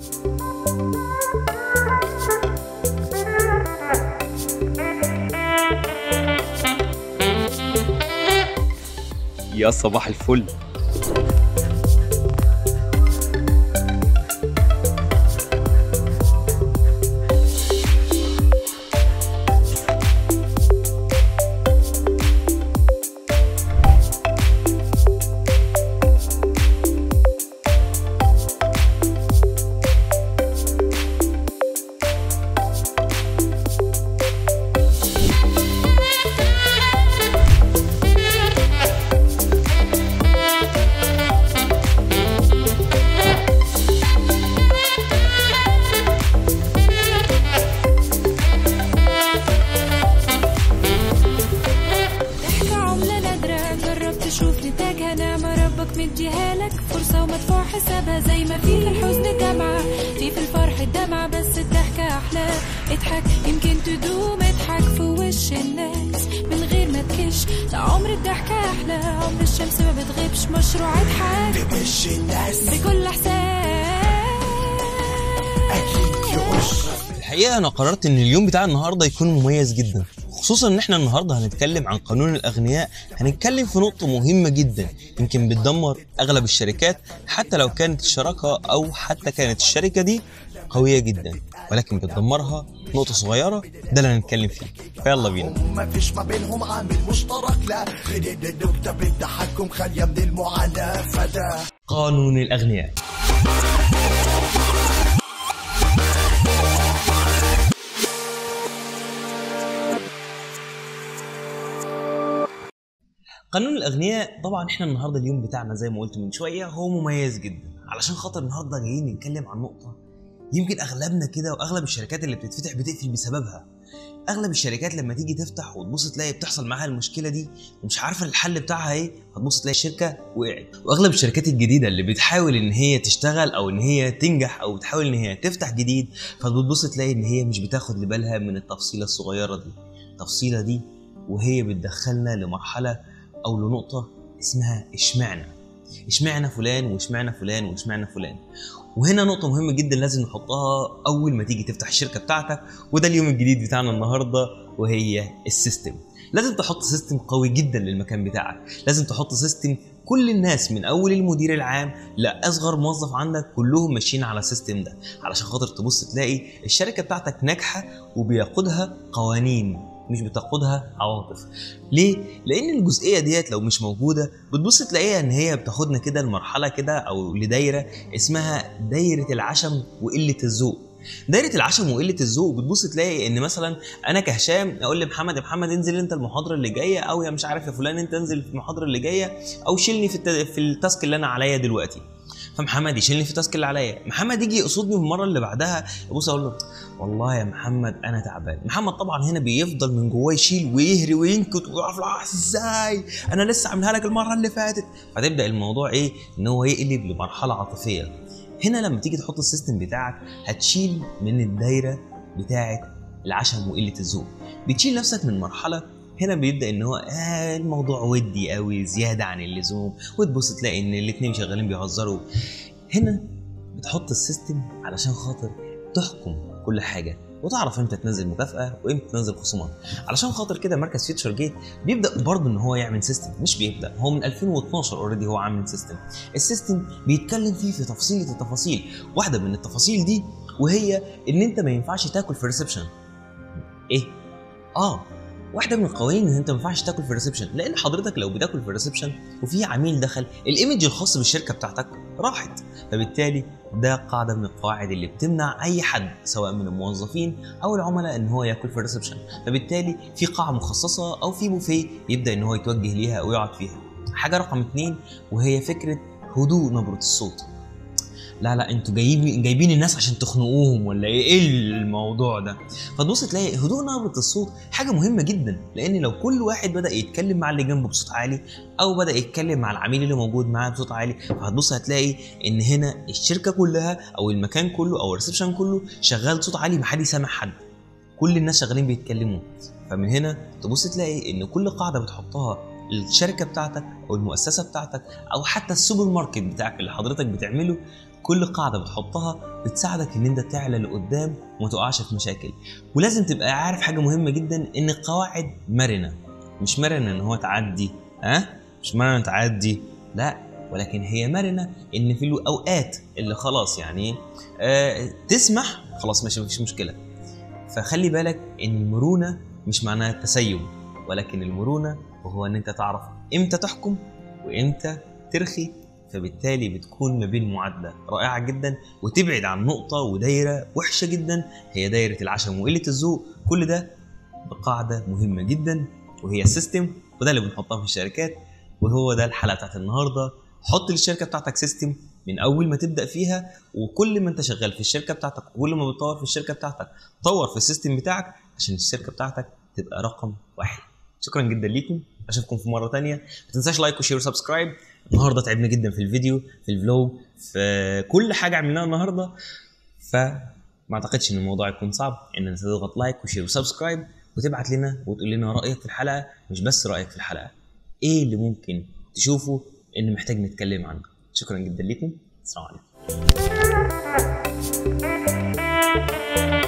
يا صباح الفل ضحكة عملة نادرة جرب تشوف نتاجها نعمة ربك مديها لك فرصة ومدفوع حسابها زي ما في في الحزن دمعة في في الفرح الدمعة بس الضحكة أحلى اضحك يمكن تدوم اضحك في وش الناس من غير ما تكش ده عمر الضحكة أحلى عمر الشمس ما بتغيبش مشروع اضحك وش الناس بكل إحساس اكيد يوش الحقيقه انا قررت ان اليوم بتاع النهارده يكون مميز جدا خصوصا ان احنا النهارده هنتكلم عن قانون الاغنياء هنتكلم في نقطه مهمه جدا يمكن بتدمر اغلب الشركات حتى لو كانت الشراكه او حتى كانت الشركه دي قويه جدا ولكن بتدمرها نقطه صغيره ده اللي هنتكلم فيه فيلا بينا ما فيش ما بينهم عامل مشترك لا غير النكتة بالتحكم خالية من المعاناة فده قانون الاغنياء قانون الاغنياء طبعا احنا النهارده اليوم بتاعنا زي ما قلت من شويه هو مميز جدا علشان خاطر النهارده جايين نتكلم عن نقطه يمكن اغلبنا كده واغلب الشركات اللي بتتفتح بتقفل بسببها اغلب الشركات لما تيجي تفتح وتبص تلاقي بتحصل معاها المشكله دي ومش عارفه الحل بتاعها ايه هتبص تلاقي الشركه وقعت واغلب الشركات الجديده اللي بتحاول ان هي تشتغل او ان هي تنجح او بتحاول ان هي تفتح جديد فبتبص تلاقي ان هي مش بتاخد لبالها من التفصيله الصغيره دي التفصيله دي وهي بتدخلنا لمرحله او لنقطه اسمها اشمعنى اشمعنى فلان واشمعنى فلان واشمعنى فلان وهنا نقطة مهمة جدا لازم نحطها أول ما تيجي تفتح الشركة بتاعتك وده اليوم الجديد بتاعنا النهاردة وهي السيستم لازم تحط سيستم قوي جدا للمكان بتاعك لازم تحط سيستم كل الناس من اول المدير العام لاصغر موظف عندك كلهم ماشيين على السيستم ده علشان خاطر تبص تلاقي الشركه بتاعتك ناجحه وبيقودها قوانين مش بتقودها عواطف ليه لان الجزئيه ديت لو مش موجوده بتبص تلاقيها ان هي بتاخدنا كده لمرحله كده او لدايره اسمها دايره العشم وقله الذوق دايره العشم وقله الذوق بتبص تلاقي ان مثلا انا كهشام اقول لمحمد يا محمد انزل انت المحاضره اللي جايه او يا مش عارف يا فلان انت انزل في المحاضره اللي جايه او شيلني في الت... في التاسك اللي انا عليا دلوقتي فمحمد يشيلني في التاسك اللي عليا محمد يجي يقصدني في المره اللي بعدها ابص اقول له والله يا محمد انا تعبان محمد طبعا هنا بيفضل من جواه يشيل ويهري وينكت ويعرف لا ازاي انا لسه عاملها لك المره اللي فاتت فتبدا الموضوع ايه ان هو يقلب لمرحله عاطفيه هنا لما تيجي تحط السيستم بتاعك هتشيل من الدايره بتاعه العشم وقله الذوق بتشيل نفسك من مرحله هنا بيبدا ان هو آه الموضوع ودي قوي زياده عن اللزوم وتبص تلاقي ان الاتنين شغالين بيهزروا هنا بتحط السيستم علشان خاطر تحكم كل حاجه وتعرف امتى تنزل مكافاه وامتى تنزل خصومات علشان خاطر كده مركز فيوتشر جيت بيبدا برضه ان هو يعمل سيستم مش بيبدا هو من 2012 اوريدي هو عامل سيستم السيستم بيتكلم فيه في تفصيله التفاصيل واحده من التفاصيل دي وهي ان انت ما ينفعش تاكل في الريسبشن ايه اه واحده من القوانين ان انت ما ينفعش تاكل في الريسبشن لان حضرتك لو بتاكل في الريسبشن وفي عميل دخل الايمج الخاص بالشركه بتاعتك راحت فبالتالي ده قاعده من القواعد اللي بتمنع اي حد سواء من الموظفين او العملاء ان هو ياكل في الريسبشن فبالتالي في قاعه مخصصه او في بوفيه يبدا ان هو يتوجه ليها او يقعد فيها حاجه رقم اتنين وهي فكره هدوء نبره الصوت لا لا انتوا جايبين جايبين الناس عشان تخنقوهم ولا ايه ايه الموضوع ده فتبص تلاقي هدوء نبره الصوت حاجه مهمه جدا لان لو كل واحد بدا يتكلم مع اللي جنبه بصوت عالي او بدا يتكلم مع العميل اللي موجود معاه بصوت عالي فهتبص هتلاقي ان هنا الشركه كلها او المكان كله او الريسبشن كله شغال صوت عالي محدش سامع حد كل الناس شغالين بيتكلموا فمن هنا تبص تلاقي ان كل قاعده بتحطها الشركه بتاعتك او المؤسسه بتاعتك او حتى السوبر ماركت بتاعك اللي حضرتك بتعمله كل قاعده بتحطها بتساعدك ان انت تعلى لقدام وما تقعش في مشاكل ولازم تبقى عارف حاجه مهمه جدا ان القواعد مرنه مش مرنه ان هو تعدي ها مش مرنه تعدي لا ولكن هي مرنه ان في الاوقات اللي خلاص يعني آه تسمح خلاص ماشي مفيش مشكله فخلي بالك ان المرونه مش معناها التسيب ولكن المرونه وهو ان انت تعرف امتى تحكم وامتى ترخي فبالتالي بتكون ما بين معادله رائعه جدا وتبعد عن نقطه ودايره وحشه جدا هي دايره العشم وقله الذوق كل ده بقاعده مهمه جدا وهي السيستم وده اللي بنحطها في الشركات وهو ده الحلقه بتاعت النهارده حط للشركه بتاعتك سيستم من اول ما تبدا فيها وكل ما انت شغال في الشركه بتاعتك وكل ما بتطور في الشركه بتاعتك طور في السيستم بتاعك عشان الشركه بتاعتك تبقى رقم واحد شكرا جدا ليكم اشوفكم في مره تانية ما تنساش لايك وشير وسبسكرايب النهارده تعبنا جدا في الفيديو في الفلوج في كل حاجه عملناها النهارده فما اعتقدش ان الموضوع يكون صعب ان انت تضغط لايك وشير وسبسكرايب وتبعت لنا وتقول لنا رايك في الحلقه مش بس رايك في الحلقه ايه اللي ممكن تشوفه ان محتاج نتكلم عنه شكرا جدا لكم السلام عليكم